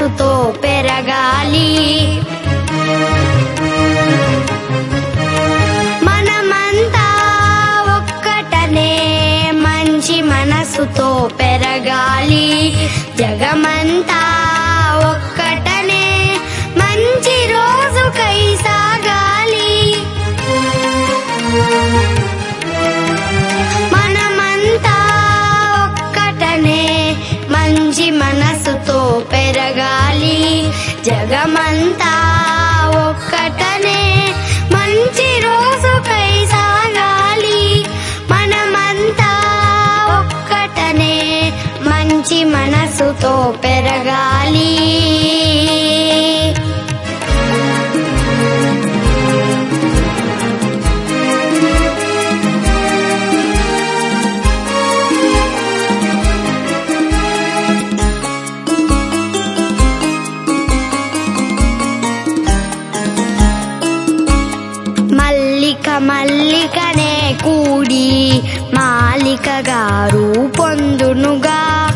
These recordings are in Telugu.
మనసుతో పెరగాలి మనమంతా ఒక్కటనే మంచి మనసుతో పెరగాలి జగమంతా ఒక్కటనే మంచి రోజుకై సాగాలి మనమంతా ఒక్కటనే మంచి మనసుతో పెరగాలి జగమంతా ఒక్కటనే మంచి రోజుకై సాగాలి మనమంతా ఒక్కటనే మంచి మనసుతో పెరగాలి మల్లిక మల్లికనే కూడి మాలిక గారు పొందునుగా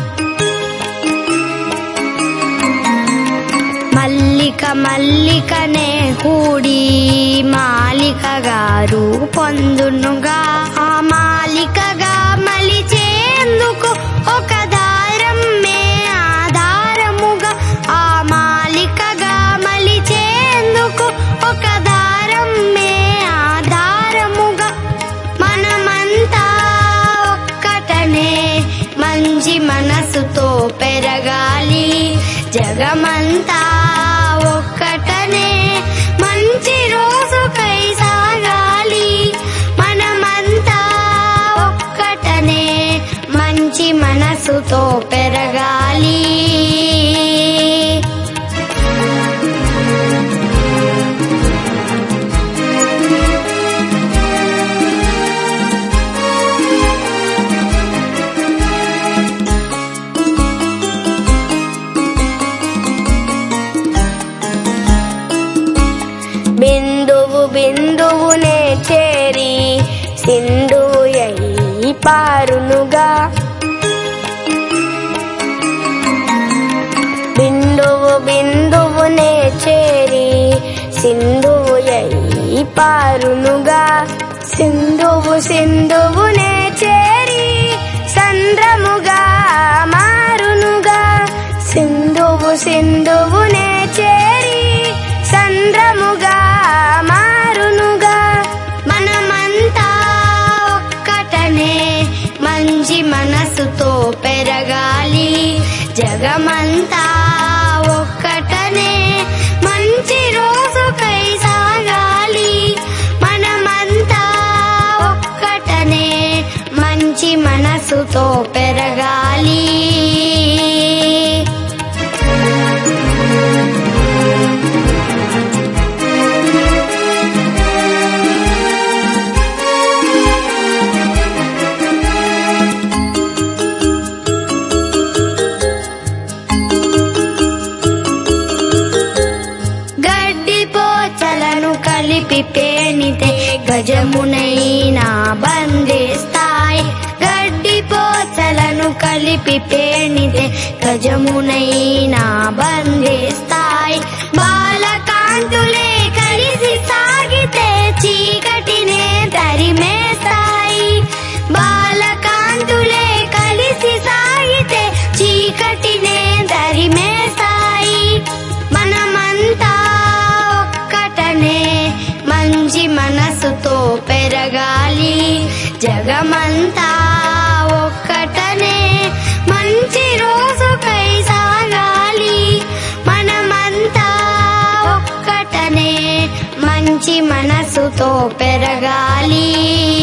మల్లిక మల్లికనే కూడి మాలిక గారు పొందునుగా ఆ మాలికగా మలిచేందుకు ఒక దారం మే ఆధారముగా ఆ మాలికగా మలిచేందుకు ఒక దారం మే ఆధారముగా మనమంతా ఒక్కటనే మంచి మనసుతో పెరగాలి జగమంతా ఒక్కటనే మంచి రోజుకై సాగాలి మనమంతా ఒక్కటనే మంచి మనసుతో పెరగాలి బిందువు బిందువునే చేరి సింధువు అయి పారునుగా బిందువు బిందువునే చేరి సింధువు అయి పారునుగా సింధువు సింధువునే చేరి సంద్రముగా మారునుగా సింధువు సింధువునే చేరి సంద్రముగా మారునుగా మనమంతా ఒక్కటనే మంచి మనసుతో పెరగాలి జగమంతా ఒక్కటనే మంచి రోజుకై సాగాలి మనమంతా ఒక్కటనే మంచి మనసుతో పెరగాలి గడ్డి పోచలను కలిపి పేనితే గజమునైనా బంధిస్తాయి గడ్డి పోచలను కలిపి పేనితే గజమునైనా బంధిస్తాయి బాలకాంతులే కలిసి సాగితే చీకటినే తరిమేస్తాయి బాలకాంతులే కలిసి సాగితే చీకటినే తరిమేస్తాయి మనమంతా ఒక్కటనే మంచి మనసుతో పెరగాలి జగమంతా ఒక్కటనే మంచి రోజుకై సాగాలి మనమంతా ఒక్కటనే మంచి మనసుతో పెరగాలి